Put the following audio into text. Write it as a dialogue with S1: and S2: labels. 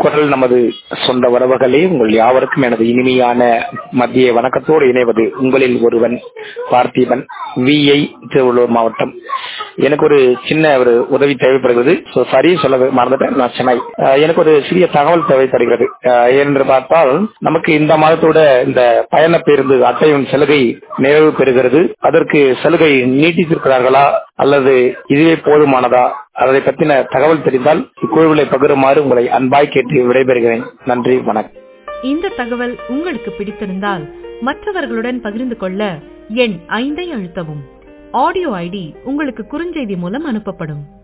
S1: குரல் நமது சொந்த உறவுகளே உங்கள் யாவருக்கும் எனது இனிமையான மத்திய வணக்கத்தோடு இணைவது உங்களில் ஒருவன் பார்த்திபன் விஐ திருவள்ளூர் மாவட்டம் எனக்கு ஒரு சின்ன ஒரு உதவி தேவைப்படுகிறது ஸோ சரி சொல்ல மறந்துட்டேன் நான் சென்னை அஹ் எனக்கு ஒரு சிறிய தகவல் தேவைப்படுகிறது அஹ் என்று பார்த்தால் நமக்கு இந்த மாதத்தோட இந்த பயண பேருந்து அட்டையின் சலுகை நிறைவு பெறுகிறது அதற்கு சலுகை நீட்டித்திருக்கிறார்களா அல்லது இதுவே போதுமானதா அதை பற்றின தகவல் தெரிந்தால் இக்குழுவிலை பகிருமாறு உங்களை அன்பாய் கேட்டு விடைபெறுகிறேன் நன்றி வணக்கம்
S2: இந்த தகவல் உங்களுக்கு பிடித்திருந்தால் மற்றவர்களுடன் பகிர்ந்து கொள்ள எண் ஐந்தை அழுத்தவும் ஆடியோ ஐடி உங்களுக்கு குறுஞ்செய்தி மூலம் அனுப்பப்படும்